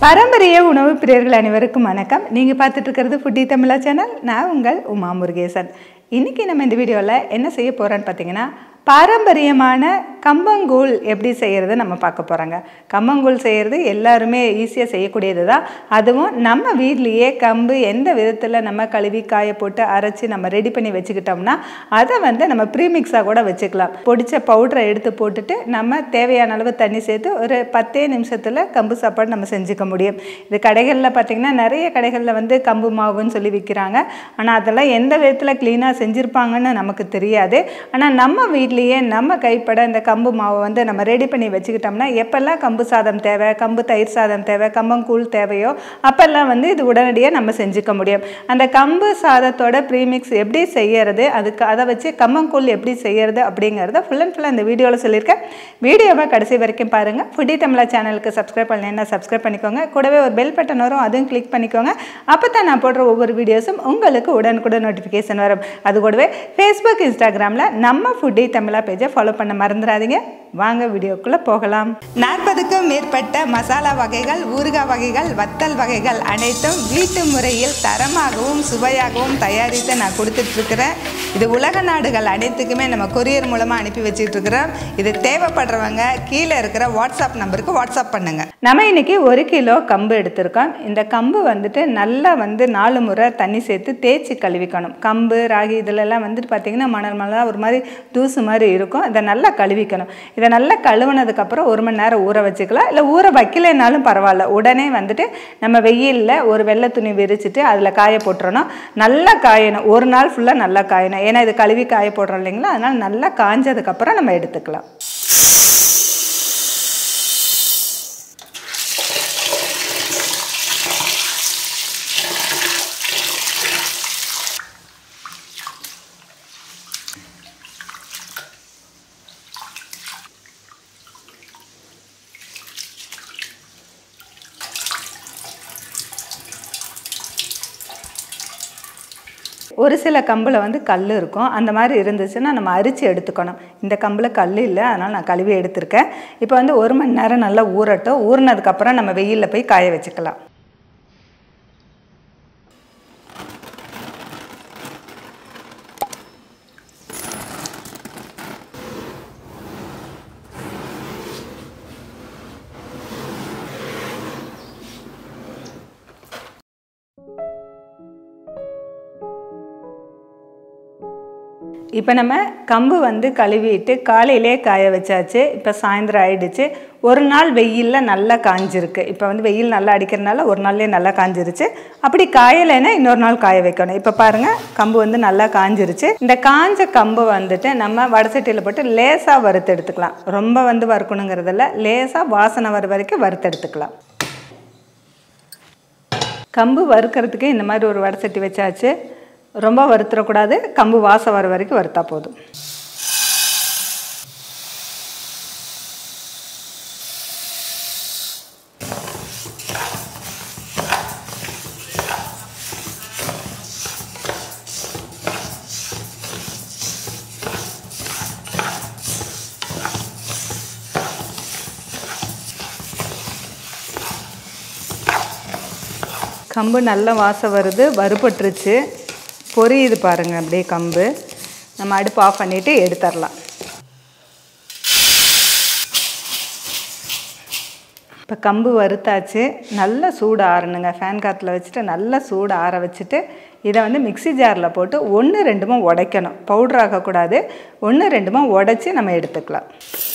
பாரம்பரிய உணவு பிரியர்கள் அனைவருக்கும் வணக்கம் நீங்கள் பார்த்துட்டு இருக்கிறது ஃபுட்டி தமிழா சேனல் நான் உங்கள் உமா முருகேசன் இன்றைக்கி நம்ம இந்த வீடியோவில் என்ன செய்ய போகிறோன்னு பார்த்தீங்கன்னா பாரம்பரியமான கம்பங்கூழ் எப்படி செய்கிறது நம்ம பார்க்க போகிறோங்க கம்பங்கூழ் செய்கிறது எல்லாருமே ஈஸியாக செய்யக்கூடியது தான் அதுவும் நம்ம வீட்லேயே கம்பு எந்த விதத்தில் நம்ம கழுவி காய போட்டு அரைச்சி நம்ம ரெடி பண்ணி வச்சுக்கிட்டோம்னா அதை வந்து நம்ம ப்ரீமிக்ஸாக கூட வச்சுக்கலாம் பொடிச்ச பவுடரை எடுத்து போட்டுட்டு நம்ம தேவையான அளவு தண்ணி சேர்த்து ஒரு பத்தே நிமிஷத்தில் கம்பு சாப்பாடு நம்ம செஞ்சுக்க முடியும் இது கடைகளில் பார்த்திங்கன்னா நிறைய கடைகளில் வந்து கம்பு மாவுன்னு சொல்லி விற்கிறாங்க ஆனால் அதெல்லாம் எந்த விதத்தில் க்ளீனாக செஞ்சுருப்பாங்கன்னு நமக்கு தெரியாது ஆனால் நம்ம வீட்லேயே நம்ம கைப்பட இந்த கம்பு மாவை வந்து நம்ம ரெடி பண்ணி வச்சுக்கிட்டோம்னா எப்போல்லாம் கம்பு சாதம் தேவை கம்பு தயிர் சாதம் தேவை கம்பங்கூழ் தேவையோ அப்போல்லாம் வந்து இது உடனடியாக நம்ம செஞ்சுக்க முடியும் அந்த கம்பு சாதத்தோட ப்ரீமிக்ஸ் எப்படி செய்யறது அதுக்கு அதை வச்சு கம்பங்கூழ் எப்படி செய்யறது அப்படிங்கிறத ஃபுல் அண்ட் ஃபுல்லாக இந்த வீடியோவில் சொல்லியிருக்கேன் வீடியோவை கடைசி வரைக்கும் பாருங்கள் ஃபுட்டி தமிழா சேனலுக்கு சப்ஸ்கிரைப் பண்ணலைன்னா சப்ஸ்கிரைப் பண்ணிக்கோங்க கூடவே ஒரு பெல் பட்டன் வரும் அதுவும் கிளிக் பண்ணிக்கோங்க அப்போ தான் நான் போடுற ஒவ்வொரு வீடியோஸும் உங்களுக்கு உடனுக்குடன் நோட்டிஃபிகேஷன் வரும் அது கூடவே ஃபேஸ்புக் இன்ஸ்டாகிராமில் நம்ம ஃபுட்டி தமிழா பேஜை ஃபாலோ பண்ண மறந்துடாதீங்க வாங்க வீடியோக்குள்ளே போகலாம் நாற்பதுக்கும் மேற்பட்ட மசாலா வகைகள் ஊறுகாய் வகைகள் வத்தல் வகைகள் அனைத்தும் வீட்டு முறையில் தரமாகவும் சுவையாகவும் தயாரித்து நான் கொடுத்துட்ருக்குறேன் இது உலக நாடுகள் அனைத்துக்குமே நம்ம கொரியர் மூலமாக அனுப்பி வச்சுட்ருக்குறோம் இது தேவைப்படுறவங்க கீழே இருக்கிற வாட்ஸ்அப் நம்பருக்கு வாட்ஸ்அப் பண்ணுங்க நம்ம இன்னைக்கு ஒரு கிலோ கம்பு எடுத்திருக்கோம் இந்த கம்பு வந்துட்டு நல்லா வந்து நாலு முறை தண்ணி சேர்த்து தேய்ச்சி கழுவிக்கணும் கம்பு ராகி இதிலெல்லாம் வந்துட்டு பார்த்திங்கன்னா மணல் மணலாக ஒரு மாதிரி தூசு மாதிரி இருக்கும் இதை நல்லா கழுவிக்கணும் இதை நல்லா கழுவுனதுக்கப்புறம் ஒரு மணி நேரம் ஊற வச்சுக்கலாம் இல்லை ஊற வைக்கலைனாலும் பரவாயில்ல உடனே வந்துட்டு நம்ம வெயிலில் ஒரு வெள்ளை துணி விரிச்சிட்டு அதில் காய போட்டுறணும் நல்லா காயணும் ஒரு நாள் ஃபுல்லாக நல்லா காயணும் ஏன்னா இது கழுவி காய போடுறோம் இல்லைங்களா அதனால் நல்லா காஞ்சதுக்கப்புறம் நம்ம எடுத்துக்கலாம் ஒரு சில கம்பில் வந்து கல் இருக்கும் அந்த மாதிரி இருந்துச்சுன்னா நம்ம அரிச்சு எடுத்துக்கணும் இந்த கம்பில் கல் இல்லை அதனால் நான் கழுவி எடுத்திருக்கேன் இப்போ வந்து ஒரு மணி நேரம் நல்லா ஊறட்டும் ஊறினதுக்கப்புறம் நம்ம வெயிலில் போய் காய வச்சுக்கலாம் இப்போ நம்ம கம்பு வந்து கழுவிட்டு காலையிலே காய வச்சாச்சு இப்போ சாயந்தரம் ஆயிடுச்சு ஒரு நாள் வெயிலில் நல்லா காஞ்சிருக்கு இப்போ வந்து வெயில் நல்லா அடிக்கிறனால ஒரு நாள்லேயே நல்லா காஞ்சிருச்சு அப்படி காயலைன்னா இன்னொரு நாள் காய வைக்கணும் இப்போ பாருங்கள் கம்பு வந்து நல்லா காஞ்சிருச்சு இந்த காஞ்ச கம்பு வந்துட்டு நம்ம வடசட்டியில் போட்டு லேசாக வறுத்து எடுத்துக்கலாம் ரொம்ப வந்து வறுக்கணுங்கிறதில்ல லேசாக வாசனை வர வரைக்கும் வறுத்து எடுத்துக்கலாம் கம்பு வறுக்கிறதுக்கு இந்த மாதிரி ஒரு வடசட்டி வச்சாச்சு ரொம்ப வறுத்துடக்கூடாது கம்பு வாசம் வர வரைக்கும் வறுத்தா போதும் கம்பு நல்ல வாசம் வருது வறுபட்டுருச்சு பொரியுது பாருங்கள் அப்படியே கம்பு நம்ம அடுப்பு ஆஃப் பண்ணிவிட்டு எடுத்துடலாம் இப்போ கம்பு வறுத்தாச்சு நல்ல சூடு ஆறணுங்க ஃபேன் காற்றுல வச்சுட்டு நல்லா சூடு ஆற வச்சுட்டு இதை வந்து மிக்சி ஜாரில் போட்டு ஒன்று ரெண்டுமா உடைக்கணும் பவுட்ரு ஆகக்கூடாது ஒன்று ரெண்டுமா உடச்சி நம்ம எடுத்துக்கலாம்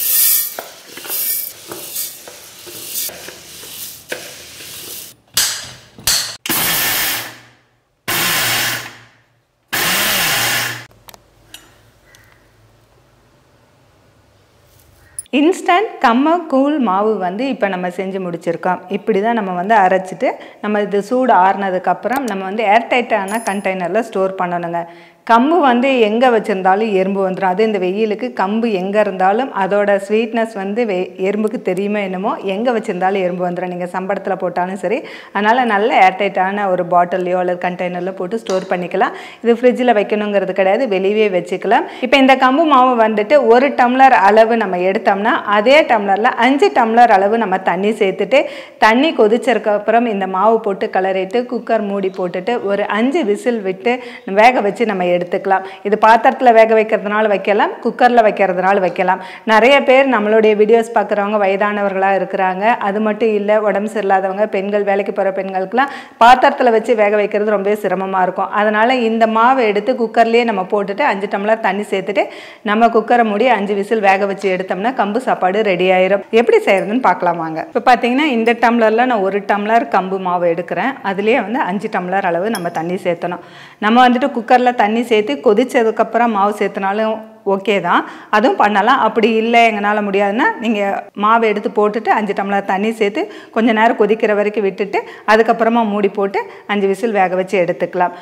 இன்ஸ்டன்ட் கம்ம கூழ் மாவு வந்து இப்போ நம்ம செஞ்சு முடிச்சிருக்கோம் இப்படி தான் நம்ம வந்து அரைச்சிட்டு நம்ம இது சூடு ஆறுனதுக்கப்புறம் நம்ம வந்து ஏர்டைட்டான கண்டெய்னரில் ஸ்டோர் பண்ணணுங்க கம்பு வந்து எங்கே வச்சுருந்தாலும் எறும்பு வந்துடும் அது இந்த வெயிலுக்கு கம்பு எங்கே இருந்தாலும் அதோட ஸ்வீட்னஸ் வந்து வெ எறும்புக்கு தெரியுமோ என்னமோ எங்கே வச்சுருந்தாலும் எறும்பு வந்துடும் நீங்கள் சம்பளத்தில் போட்டாலும் சரி அதனால் நல்ல ஏர்டைட்டான ஒரு பாட்டில்லையோ அல்லது கண்டெய்னரில் போட்டு ஸ்டோர் பண்ணிக்கலாம் இது ஃப்ரிட்ஜில் வைக்கணுங்கிறது கிடையாது வெளியே வச்சுக்கலாம் இப்போ இந்த கம்பு மாவு வந்துட்டு ஒரு டம்ளர் அளவு நம்ம எடுத்தோம்னா அதே டம்ளரில் அஞ்சு டம்ளர் அளவு நம்ம தண்ணி சேர்த்துட்டு தண்ணி கொதிச்சதுக்கப்புறம் இந்த மாவு போட்டு கலரிட்டு குக்கர் மூடி போட்டுட்டு ஒரு அஞ்சு விசில் விட்டு வேக வச்சு நம்ம எடுத்துக்கலாம் இது பாத்திரத்தில் வேக வைக்கிறதுனால வைக்கலாம் குக்கரில் வைக்கிறதுனால வைக்கலாம் நிறைய பேர் நம்மளுடைய வீடியோஸ் பார்க்குறவங்க வயதானவர்களாக இருக்கிறாங்க அது மட்டும் இல்லை உடம்பு சரியில்லாதவங்க பெண்கள் வேலைக்கு போகிற பெண்களுக்குலாம் பாத்திரத்தில் வச்சு வேக வைக்கிறது ரொம்பவே சிரமமாக இருக்கும் அதனால் இந்த மாவை எடுத்து குக்கர்லேயே நம்ம போட்டுட்டு அஞ்சு டம்ளர் தண்ணி சேர்த்துட்டு நம்ம குக்கரை மூடி அஞ்சு விசில் வேக வச்சு எடுத்தோம்னா கம்பு சாப்பாடு ரெடி ஆயிரும் எப்படி செய்யறதுன்னு பார்க்கலாம் வாங்க இப்போ பார்த்தீங்கன்னா இந்த டம்ளரில் நான் ஒரு டம்ளர் கம்பு மாவு எடுக்கிறேன் அதுலேயே வந்து அஞ்சு டம்ளர் அளவு நம்ம தண்ணி சேர்த்தணும் நம்ம வந்துட்டு குக்கரில் தண்ணி சேர்த்து கொதிச்சதுக்கப்புறம் மாவு சேர்த்தனாலும் ஓகே தான் அதுவும் பண்ணலாம் அப்படி இல்லை எங்களால் முடியாதுன்னா நீங்கள் மாவை எடுத்து போட்டுட்டு அஞ்சு டம்ளர் தண்ணி சேர்த்து கொஞ்ச நேரம் கொதிக்கிற வரைக்கும் விட்டுட்டு அதுக்கப்புறமா மூடி போட்டு அஞ்சு விசில் வேக வச்சு எடுத்துக்கலாம்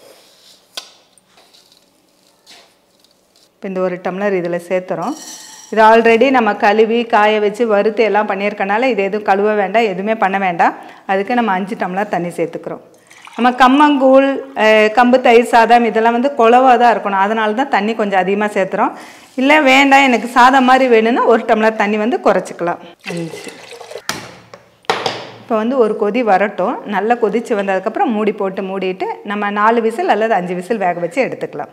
இப்போ இந்த ஒரு டம்ளர் இதில் சேர்த்துறோம் இது ஆல்ரெடி நம்ம கழுவி காய வச்சு வறுத்து எல்லாம் பண்ணியிருக்கனால இது எதுவும் கழுவ வேண்டாம் எதுவுமே பண்ண வேண்டாம் அதுக்கு நம்ம அஞ்சு டம்ளர் தண்ணி சேர்த்துக்கிறோம் நம்ம கம்மங்கூழ் அஹ், கம்பு தயிர் சாதம் இதெல்லாம் வந்து குழவாக தான் இருக்கணும் அதனால தான் தண்ணி கொஞ்சம் அதிகமாக சேர்த்துறோம் இல்லை வேண்டாம் எனக்கு சாதம் மாதிரி வேணும்னா ஒரு டம்ளர் தண்ணி வந்து குறைச்சிக்கலாம் அஞ்சு இப்போ வந்து ஒரு கொதி வரட்டும் நல்லா கொதித்து வந்ததுக்கப்புறம் மூடி போட்டு மூடிட்டு நம்ம நாலு விசில் அல்லது அஞ்சு விசில் வேக வச்சு எடுத்துக்கலாம்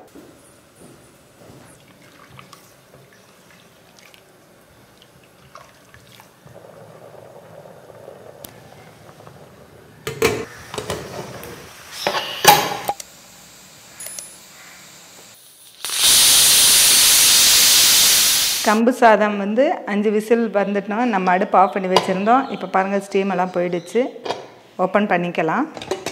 கம்பு சாதம் வந்து அஞ்சு விசில் வந்துட்டோம் நம்ம அடுப்பு ஆஃப் பண்ணி வச்சுருந்தோம் இப்போ பாருங்கள் ஸ்டீம் எல்லாம் போயிடுச்சு ஓப்பன் பண்ணிக்கலாம்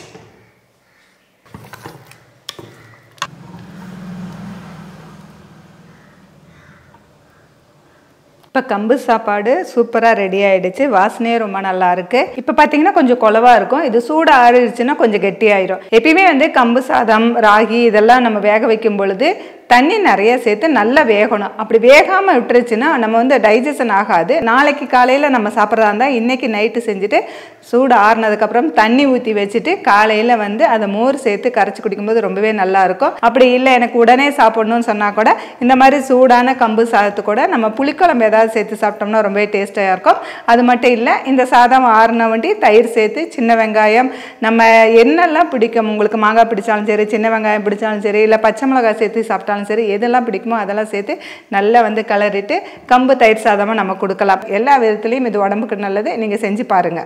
இப்போ கம்பு சாப்பாடு சூப்பராக ரெடி ஆயிடுச்சு வாசனையே ரொம்ப நல்லா இருக்கு இப்போ பார்த்தீங்கன்னா கொஞ்சம் குழவா இருக்கும் இது சூடு ஆறிடுச்சுன்னா கொஞ்சம் கெட்டியாயிரும் எப்பயுமே வந்து கம்பு சாதம் ராகி இதெல்லாம் நம்ம வேக வைக்கும் பொழுது தண்ணி நிறைய சேர்த்து நல்லா வேகணும் அப்படி வேகாமல் விட்டுருச்சுன்னா நம்ம வந்து டைஜஷன் ஆகாது நாளைக்கு காலையில் நம்ம சாப்பிட்றதா இருந்தால் இன்றைக்கி நைட்டு செஞ்சுட்டு சூடு ஆறுனதுக்கப்புறம் தண்ணி ஊற்றி வச்சுட்டு காலையில் வந்து அதை மோர் சேர்த்து கரைச்சி குடிக்கும்போது ரொம்பவே நல்லா இருக்கும் அப்படி இல்லை எனக்கு உடனே சாப்பிடணும்னு சொன்னால் கூட இந்த மாதிரி சூடான கம்பு சாதத்து கூட நம்ம புளிக்குழம்பு ஏதாவது சேர்த்து சாப்பிட்டோம்னா ரொம்பவே டேஸ்ட்டாக இருக்கும் அது மட்டும் இல்லை இந்த சாதம் ஆறுன வண்டி தயிர் சேர்த்து சின்ன வெங்காயம் நம்ம என்னெல்லாம் பிடிக்கும் உங்களுக்கு மாங்காய் பிடிச்சாலும் சரி சின்ன வெங்காயம் பிடிச்சாலும் சரி இல்லை பச்சை மிளகாய் சேர்த்து சாப்பிட்டாலும் சரி எதெல்லாம் பிடிக்குமோ அதெல்லாம் சேர்த்து நல்லா வந்து கலரிட்டு கம்பு தயிர் சாதமாக நம்ம கொடுக்கலாம் எல்லா விதத்துலேயும் இது உடம்புக்கு நல்லது நீங்கள் செஞ்சு பாருங்கள்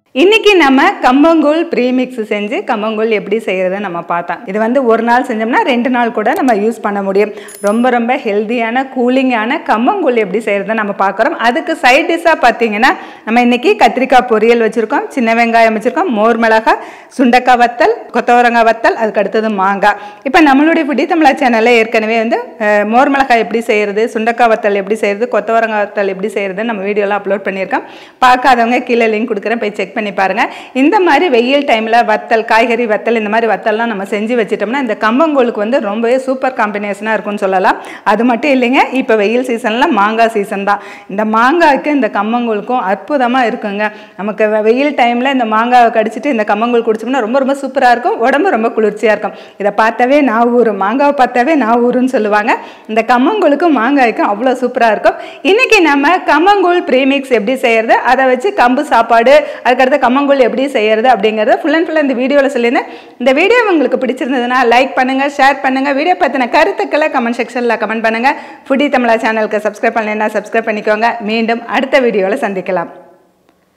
இன்னைக்கு நம்ம கம்பங்கூழ் ப்ரீமிக்ஸ் செஞ்சு கம்பங்கூழ் எப்படி செய்யறதை நம்ம பார்த்தோம் இது வந்து ஒரு நாள் செஞ்சோம்னா ரெண்டு நாள் கூட நம்ம யூஸ் பண்ண முடியும் ரொம்ப ரொம்ப ஹெல்த்தியான கூலிங்கான கம்பங்கூழ் எப்படி செய்யறதை நம்ம பார்க்குறோம் அதுக்கு சைட் டிஷ்ஷாக பார்த்தீங்கன்னா நம்ம இன்னைக்கு கத்திரிக்காய் பொரியல் வச்சுருக்கோம் சின்ன வெங்காயம் வச்சுருக்கோம் மோர் மிளகாய் சுண்டக்காய் வத்தல் கொத்தவரங்காய் வத்தல் அதுக்கு அடுத்தது மாங்காய் இப்போ நம்மளுடைய புடி தமிழா சேனலில் ஏற்கனவே வந்து அஹ், மோர் மிளகாய் எப்படி செய்யறது சுண்டக்காய் வத்தல் எப்படி செய்யறது கொத்தவரங்காய் வத்தல் எப்படி செய்யறது நம்ம வீடியோலாம் அப்லோட் பண்ணியிருக்கோம் பார்க்காதவங்க கீழே லிங்க் கொடுக்குறேன் போய் செக் பண்ணி பாருங்க இந்த மாதிரி வெயில் டைமில் வத்தல் காய்கறி வத்தல் இந்த மாதிரி வத்தல்லாம் நம்ம செஞ்சு வச்சிட்டோம்னா இந்த கம்பங்கூழுக்கு வந்து ரொம்பவே சூப்பர் காம்பினேஷனாக இருக்கும்னு சொல்லலாம் அது மட்டும் இல்லைங்க இப்போ வெயில் சீசனில் மாங்காய் சீசன் தான் இந்த மாங்காய்க்கு இந்த கம்பங்கூழுக்கும் அற்புதமாக இருக்குங்க நமக்கு வெ- வெயில் டைமில் இந்த மாங்காவை கடிச்சிட்டு இந்த கம்பங்கூழ் குடிச்சோம்னா ரொம்ப ரொம்ப சூப்பராக இருக்கும் உடம்பு ரொம்ப குளிர்ச்சியாக இருக்கும் இதை பார்த்தாவே நான் ஊரும் மாங்காவை பார்த்தாவே நான் ஊருன்னு சொல்லுவாங்க இந்த கம்பங்கூழுக்கும் மாங்காய்க்கும் அவ்வளோ சூப்பராக இருக்கும் இன்னைக்கு நம்ம கம்பங்கூழ் ப்ரீமிக்ஸ் எப்படி செய்யறது அதை வச்சு கம்பு சாப்பாடு அதுக்கடுத்து கம்மங்கூழ் எப்படி செய்யறது அப்படிங்கிறத ஃபுல் அண்ட் ஃபுல் இந்த வீடியோவில் சொல்லியிருந்தேன் இந்த வீடியோ உங்களுக்கு பிடிச்சிருந்ததுன்னா லைக் பண்ணுங்க ஷேர் பண்ணுங்க வீடியோ பற்றின கருத்துக்களை கமெண்ட் செக்ஷனில் கமெண்ட் பண்ணுங்க ஃபுடி தமிழா சேனலுக்கு சப்ஸ்கிரைப் பண்ணலைன்னா சப்ஸ்கிரைப் பண்ணிக்கோங்க மீண்டும் அடுத்த வீடியோவில் சந்திக்கலாம்